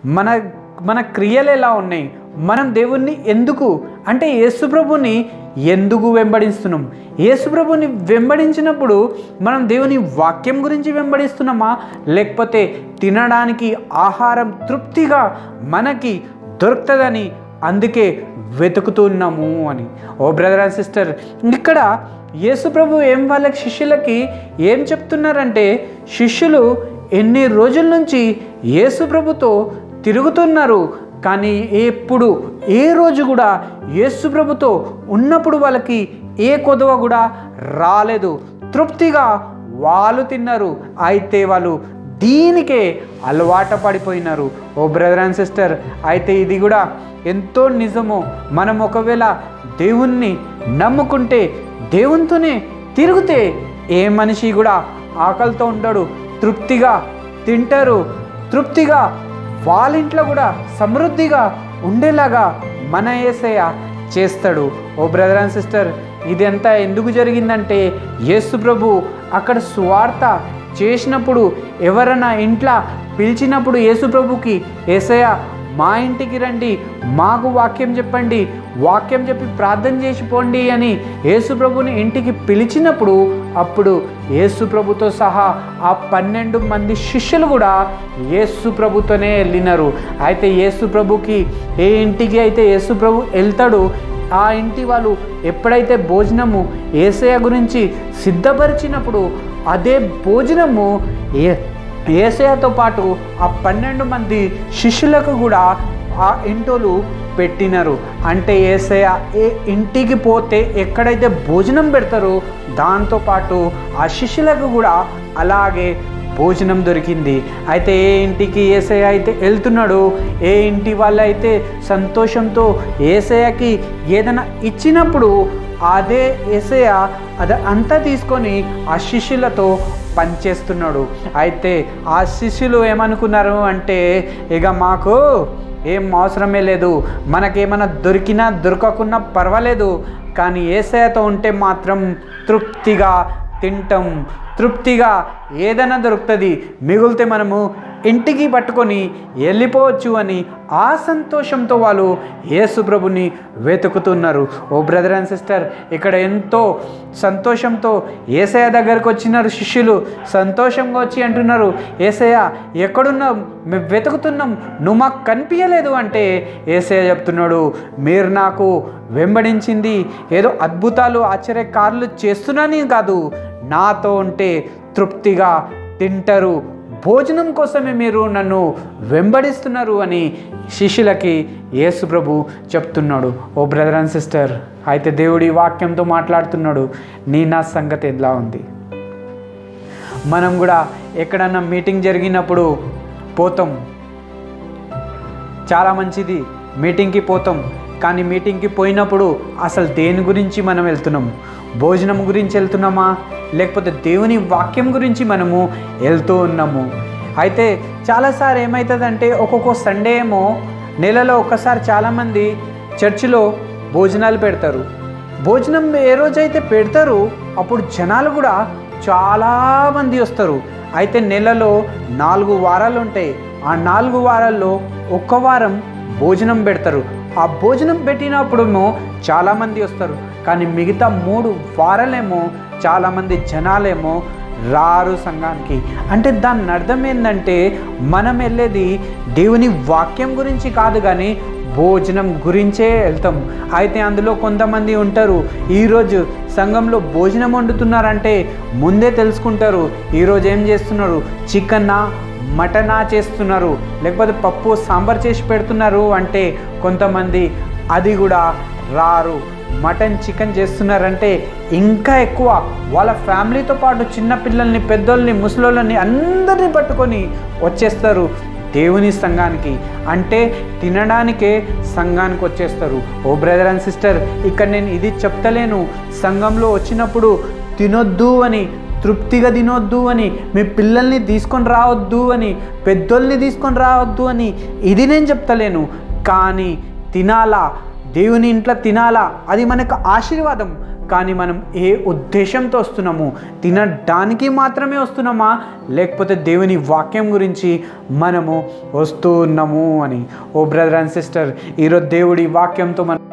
మన మన క్రియలు ఎలా ఉన్నాయి మనం దేవుణ్ణి ఎందుకు అంటే యేసుప్రభుని ఎందుకు వెంబడిస్తున్నాం యేసుప్రభుని వెంబడించినప్పుడు మనం దేవుని వాక్యం గురించి వెంబడిస్తున్నామా లేకపోతే తినడానికి ఆహారం తృప్తిగా మనకి దొరుకుతుందని అందుకే వెతుకుతున్నాము అని ఓ బ్రదర్ అండ్ సిస్టర్ ఇక్కడ యేసుప్రభు ఏం వాళ్ళకి శిష్యులకి ఏం చెప్తున్నారంటే శిష్యులు ఎన్ని రోజుల నుంచి యేసుప్రభుతో తిరుగుతున్నారు కానీ ఎప్పుడు ఏ రోజు కూడా యేసు ప్రభుతో ఉన్నప్పుడు వాళ్ళకి ఏ కొదవ కూడా రాలేదు తృప్తిగా వాళ్ళు తిన్నారు అయితే వాళ్ళు దీనికే అలవాట పడిపోయినారు ఓ బ్రదర్ అండ్ సిస్టర్ అయితే ఇది కూడా ఎంతో నిజమో మనం ఒకవేళ దేవుణ్ణి నమ్ముకుంటే దేవునితోనే తిరిగితే ఏ మనిషి కూడా ఆకలితో ఉండడు తృప్తిగా తింటారు తృప్తిగా వాళ్ళ ఇంట్లో కూడా సమృద్ధిగా ఉండేలాగా మన ఏసయ్య చేస్తాడు ఓ బ్రదర్ అండ్ సిస్టర్ ఇదంతా ఎందుకు జరిగిందంటే యేసు ప్రభు అక్కడ సువార్త చేసినప్పుడు ఎవరైనా ఇంట్లో పిలిచినప్పుడు యేసు ప్రభుకి ఏసయ్య మా ఇంటికి రండి మాకు వాక్యం చెప్పండి వాక్యం చెప్పి ప్రార్థన చేసి పోండి అని యేసు ప్రభుని ఇంటికి పిలిచినప్పుడు అప్పుడు యేసు ప్రభుతో సహా ఆ పన్నెండు మంది శిష్యులు కూడా యేసు ప్రభుతోనే వెళ్ళినారు అయితే యేసు ప్రభుకి ఏ ఇంటికి అయితే యేసు ప్రభు వెళ్తాడు ఆ ఇంటి వాళ్ళు ఎప్పుడైతే భోజనము ఏసయ గురించి సిద్ధపరిచినప్పుడు అదే భోజనము ఏ ఏసయతో పాటు ఆ పన్నెండు మంది శిష్యులకు కూడా ఆ ఇంటోలు పెట్టినారు అంటే ఏసయ ఏ ఇంటికి పోతే ఎక్కడైతే భోజనం పెడతారో దాంతోపాటు ఆ శిష్యులకు కూడా అలాగే భోజనం దొరికింది అయితే ఏ ఇంటికి ఏసయ అయితే వెళ్తున్నాడు ఏ ఇంటి వాళ్ళు అయితే సంతోషంతో ఏసయకి ఏదైనా ఇచ్చినప్పుడు అదే ఏసయ అది అంతా తీసుకొని ఆ శిష్యులతో పనిచేస్తున్నాడు అయితే ఆ శిష్యులు ఏమనుకున్నారు అంటే ఇక మాకు ఏం అవసరమే లేదు మనకేమైనా దొరికినా దొరకకున్నా పర్వాలేదు కానీ ఏసయతో ఉంటే మాత్రం తృప్తిగా తింటాం తృప్తిగా ఏదైనా దొరుకుతుంది మిగిలితే మనము ఇంటికి పట్టుకొని వెళ్ళిపోవచ్చు అని ఆ సంతోషంతో వాళ్ళు యేసు ప్రభుని వెతుకుతున్నారు ఓ బ్రదర్ అండ్ సిస్టర్ ఇక్కడ ఎంతో సంతోషంతో ఏసయ దగ్గరకు వచ్చినారు శిష్యులు సంతోషంగా వచ్చి అంటున్నారు ఏసయ ఎక్కడున్నాం మేము వెతుకుతున్నాం నువ్వు మాకు కనిపించలేదు అంటే ఏసయ చెప్తున్నాడు మీరు నాకు వెంబడించింది ఏదో అద్భుతాలు ఆశ్చర్యకారులు చేస్తున్నానని కాదు నాతో ఉంటే తృప్తిగా తింటారు భోజనం కోసమే మీరు నన్ను వెంబడిస్తున్నారు అని శిష్యులకి యేసు ప్రభు చెప్తున్నాడు ఓ బ్రదర్ అండ్ సిస్టర్ అయితే దేవుడి వాక్యంతో మాట్లాడుతున్నాడు నీ నా సంగతి ఎలా ఉంది మనం కూడా ఎక్కడన్నా మీటింగ్ జరిగినప్పుడు పోతాం చాలా మంచిది మీటింగ్కి పోతాం కానీ మీటింగ్కి పోయినప్పుడు అసలు దేని గురించి మనం వెళ్తున్నాం భోజనం గురించి వెళ్తున్నామా లేకపోతే దేవుని వాక్యం గురించి మనము వెళ్తూ ఉన్నాము అయితే చాలాసార్లు ఏమవుతుందంటే ఒక్కొక్క సండే ఏమో నెలలో ఒక్కసారి చాలామంది చర్చిలో భోజనాలు పెడతారు భోజనం ఏ రోజైతే పెడతారో అప్పుడు జనాలు కూడా చాలామంది వస్తారు అయితే నెలలో నాలుగు వారాలు ఉంటాయి ఆ నాలుగు వారాల్లో ఒక్క వారం భోజనం పెడతారు ఆ భోజనం పెట్టినప్పుడేమో చాలామంది వస్తారు కానీ మిగతా మూడు వారాలేమో చాలామంది జనాలేమో రారు సంఘానికి అంటే దాని అర్థం ఏంటంటే మనం వెళ్ళేది దేవుని వాక్యం గురించి కాదు కానీ భోజనం గురించే వెళ్తాం అయితే అందులో కొంతమంది ఉంటారు ఈరోజు సంఘంలో భోజనం వండుతున్నారంటే ముందే తెలుసుకుంటారు ఈరోజు ఏం చేస్తున్నారు చికెన్నా మటనా చేస్తున్నారు లేకపోతే పప్పు సాంబార్ చేసి పెడుతున్నారు అంటే కొంతమంది అది కూడా రారు మటన్ చికెన్ చేస్తున్నారంటే ఇంకా ఎక్కువ వాళ్ళ ఫ్యామిలీతో పాటు చిన్న పిల్లల్ని పెద్దోళ్ళని ముసలోళ్ళని అందరినీ పట్టుకొని వచ్చేస్తారు దేవుని సంఘానికి అంటే తినడానికే సంఘానికి వచ్చేస్తారు ఓ బ్రదర్ అండ్ సిస్టర్ ఇక్కడ నేను ఇది చెప్తలేను సంఘంలో వచ్చినప్పుడు తినొద్దు అని తృప్తిగా తినొద్దు అని మీ పిల్లల్ని తీసుకొని రావద్దు అని పెద్దోళ్ళని తీసుకొని రావద్దు అని ఇది నేను చెప్తలేను కానీ తినాలా దేవుని ఇంట్లో తినాలా అది మనకు ఆశీర్వాదం కానీ మనం ఏ ఉద్దేశంతో వస్తున్నాము తినడానికి మాత్రమే వస్తున్నామా లేకపోతే దేవుని వాక్యం గురించి మనము వస్తూ ఉన్నాము అని ఓ బ్రదర్ అండ్ సిస్టర్ ఈరోజు దేవుడి వాక్యంతో మనం